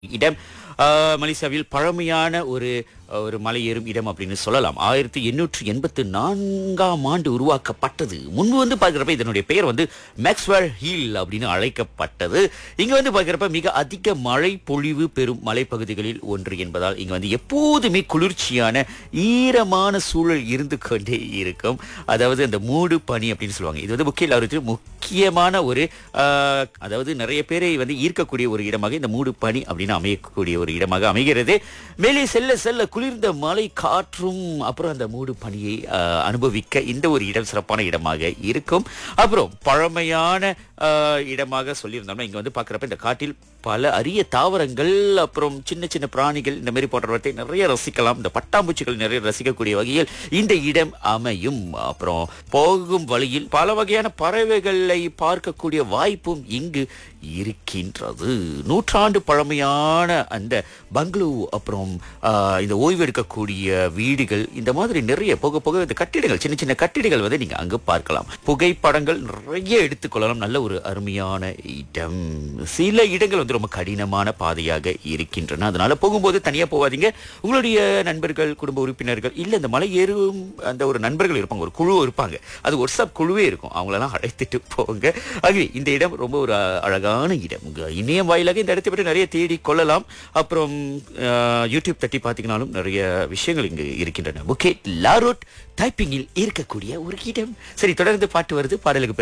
இடம் ஆஹ், மலேசியாவில் பழமையான ஒரு ஒரு மலை ஏறும் இடம் அப்படின்னு சொல்லலாம் ஆயிரத்தி எண்ணூற்றி எண்பத்தி நான்காம் ஆண்டு உருவாக்கப்பட்டது முன்பு வந்து பார்க்குறப்ப இதனுடைய பெயர் வந்து மேக்ஸ்வெல் ஹில் அப்படின்னு அழைக்கப்பட்டது இங்க வந்து பார்க்குறப்ப மிக அதிக மழை பொழிவு பெறும் மலைப்பகுதிகளில் ஒன்று என்பதால் இங்க வந்து எப்போதுமே குளிர்ச்சியான ஈரமான சூழல் இருந்து கொண்டே இருக்கும் அதாவது அந்த மூடு பனி அப்படின்னு சொல்லுவாங்க இது வந்து முக்கிய எல்லாருக்கும் முக்கியமான ஒரு ஆஹ், அதாவது நிறைய பேரை வந்து ஈர்க்கக்கூடிய ஒரு இடமாக இந்த மூடு பனி அப்படின்னு அமையக்கூடிய ஒரு இடமாக அமைகிறது மேலே செல்ல செல்ல குளிர்ந்த மலை காற்றும் அப்புறம் அந்த மூடு பனியை ஆஹ், அனுபவிக்க இந்த ஒரு இடம் சிறப்பான இடமாக இருக்கும் அப்புறம் பழமையான ஆஹ், இடமாக சொல்லியிருந்தோம்னா இங்க வந்து பார்க்குறப்ப இந்த காட்டில் பல அரிய தாவரங்கள் அப்புறம் சின்ன சின்ன பிராணிகள் இந்த மாதிரி போன்றவற்றை நிறைய ரசிக்கலாம் இந்த பட்டாம்பூச்சிகள் நிறைய ரசிக்கக்கூடிய வகையில் இந்த இடம் அமையும் அப்புறம் போகும் வழியில் பல வகையான பறவைகளை பார்க்கக்கூடிய வாய்ப்பும் இங்கு இருக்கின்றது நூற்றாண்டு பழமையான அந்த பங்களூ அப்புறம் ஆஹ், இந்த ஓய்வு எடுக்கக்கூடிய வீடுகள் இந்த மாதிரி நிறைய போக போக இந்த கட்டிடங்கள் சின்ன சின்ன கட்டிடங்கள் வந்து நீங்க அங்கு பார்க்கலாம் புகைப்படங்கள் நிறைய எடுத்துக்கொள்ளலாம் நல்ல ஒரு அருமையான இடம் சில இடங்கள் வந்து ரொம்ப கடினமான பாதையாக இருக்கின்றன அதனால போகும்போது தனியா போகாதீங்க உங்களுடைய நண்பர்கள் குடும்ப உறுப்பினர்கள் இல்ல இந்த மலை ஏறும் அந்த ஒரு நண்பர்கள் இருப்பாங்க ஒரு குழு இருப்பாங்க அது வாட்ஸ்அப் குழுவே இருக்கும் அவங்களெல்லாம் அழைத்துட்டு போங்க ஆகவே இந்த இடம் ரொம்ப ஒரு அ- அழகான இடம் உங்க இணையம் வாயிலாக இந்த இடத்தை பற்றி நிறைய தேடி கொள்ளலாம் அப்புறம் அஹ், யூடியூப் தட்டி பார்த்தீங்கன்னாலும் நிறைய விஷயங்கள் இங்கு இருக்கின்றன புக்கே லாரோட் டைப்பிங்கில் இருக்கக்கூடிய ஒரு இடம் சரி தொடர்ந்து பாட்டு வருது பாடலுக்கு பிறகு